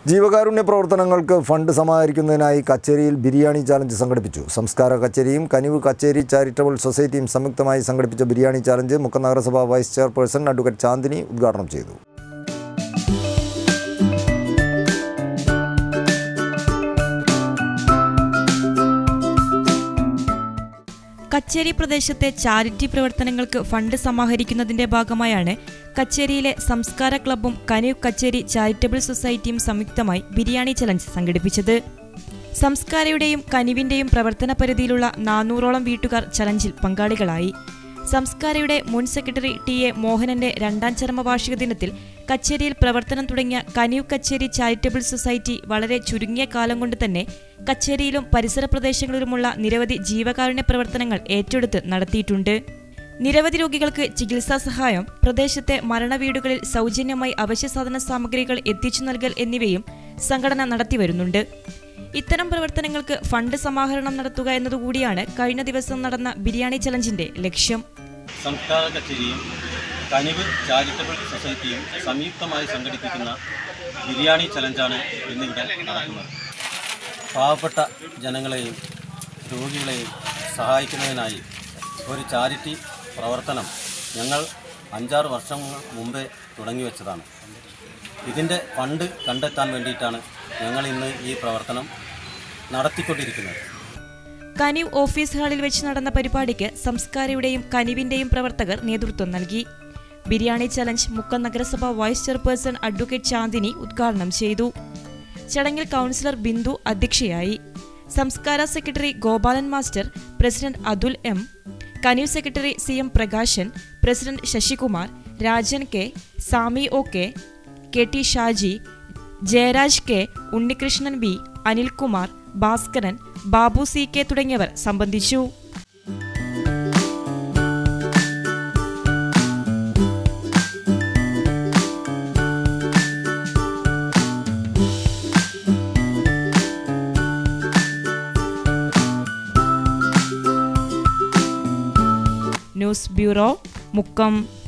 ജീവകാരുണ്യ പ്രവർത്തനങ്ങൾക്ക് ഫണ്ട് സമാഹരിക്കുന്നതിനായി കച്ചേരിയിൽ ബിരിയാണി ചാലഞ്ച് സംഘടിപ്പിച്ചു സംസ്കാര കച്ചേരിയും കനിവ് കച്ചേരി ചാരിറ്റബിൾ സൊസൈറ്റിയും സംയുക്തമായി സംഘടിപ്പിച്ച ബിരിയാണി ചാലഞ്ച് മുക്കം നഗരസഭ വൈസ് ചെയർപേഴ്സൺ അഡ്വക്കേറ്റ് ചാന്ദിനി ഉദ്ഘാടനം ചെയ്തു കച്ചേരി പ്രദേശത്തെ ചാരിറ്റി പ്രവർത്തനങ്ങൾക്ക് ഫണ്ട് സമാഹരിക്കുന്നതിന്റെ ഭാഗമായാണ് കച്ചേരിയിലെ സംസ്കാര ക്ലബ്ബും കനീവ് കച്ചേരി ചാരിറ്റബിൾ സൊസൈറ്റിയും സംയുക്തമായി ബിരിയാണി ചലഞ്ച് സംഘടിപ്പിച്ചത് സംസ്കാരയുടെയും കനിവിന്റെയും പ്രവർത്തന പരിധിയിലുള്ള നാനൂറോളം വീട്ടുകാർ ചലഞ്ചിൽ പങ്കാളികളായി സംസ്കാരയുടെ മുൻ സെക്രട്ടറി ടി എ മോഹനന്റെ രണ്ടാം ചരമവാർഷിക ദിനത്തിൽ കച്ചേരിയിൽ പ്രവർത്തനം തുടങ്ങിയ കനീവ് കച്ചേരി ചാരിറ്റബിൾ സൊസൈറ്റി വളരെ ചുരുങ്ങിയ കാലം കൊണ്ട് തന്നെ കച്ചേരിയിലും പരിസര പ്രദേശങ്ങളിലുമുള്ള നിരവധി ജീവകാരുണ്യ പ്രവർത്തനങ്ങൾ ഏറ്റെടുത്ത് നടത്തിയിട്ടുണ്ട് നിരവധി രോഗികൾക്ക് ചികിത്സാ സഹായം പ്രദേശത്തെ മരണവീടുകളിൽ സൗജന്യമായി അവശ്യ സാധന സാമഗ്രികൾ എത്തിച്ചു നൽകൽ എന്നിവയും സംഘടന നടത്തിവരുന്നുണ്ട് ഇത്തരം പ്രവർത്തനങ്ങൾക്ക് ഫണ്ട് സമാഹരണം നടത്തുക എന്നതുകൂടിയാണ് കഴിഞ്ഞ ദിവസം നടന്ന ബിരിയാണി ചലഞ്ചിന്റെ ലക്ഷ്യം സംസ്കാര കച്ചേരിയും കനിവ് ചാരിറ്റബിൾ സൊസൈറ്റിയും സംയുക്തമായി സംഘടിപ്പിക്കുന്ന ബിരിയാണി ചലഞ്ചാണ് ഇന്നിവിടെ നടക്കുന്നത് പാവപ്പെട്ട ജനങ്ങളെയും രോഗികളെയും സഹായിക്കുന്നതിനായി ഒരു ചാരിറ്റി പ്രവർത്തനം ഞങ്ങൾ അഞ്ചാറ് വർഷങ്ങൾ മുമ്പേ തുടങ്ങി വെച്ചതാണ് ഇതിൻ്റെ ഫണ്ട് കണ്ടെത്താൻ വേണ്ടിയിട്ടാണ് ഞങ്ങൾ ഇന്ന് ഈ പ്രവർത്തനം നടത്തിക്കൊണ്ടിരിക്കുന്നത് കനിവ് ഓഫീസ് ഹാളിൽ വെച്ച് നടന്ന പരിപാടിക്ക് സംസ്കാരയുടെയും കനിവിന്റെയും പ്രവർത്തകർ നേതൃത്വം നൽകി ബിരിയാണി ചലഞ്ച് മുക്കം നഗരസഭ വൈസ് ചെയർപേഴ്സൺ അഡ്വക്കേറ്റ് ചാന്ദിനി ഉദ്ഘാടനം ചെയ്തു ചടങ്ങിൽ കൗൺസിലർ ബിന്ദു അധ്യക്ഷയായി Samskara secretary Gopalan master president Atul M Kaniv secretary C M Prakashan president Sasikumar Rajan K Sami O K K T Shaji Jayaraj K Unnikrishnan B Anilkumar Bhaskaran Babu C K തുടങ്ങിയവർ സംബന്ധിച്ചു ന്യൂസ് ബ്യൂറോ മുക്കം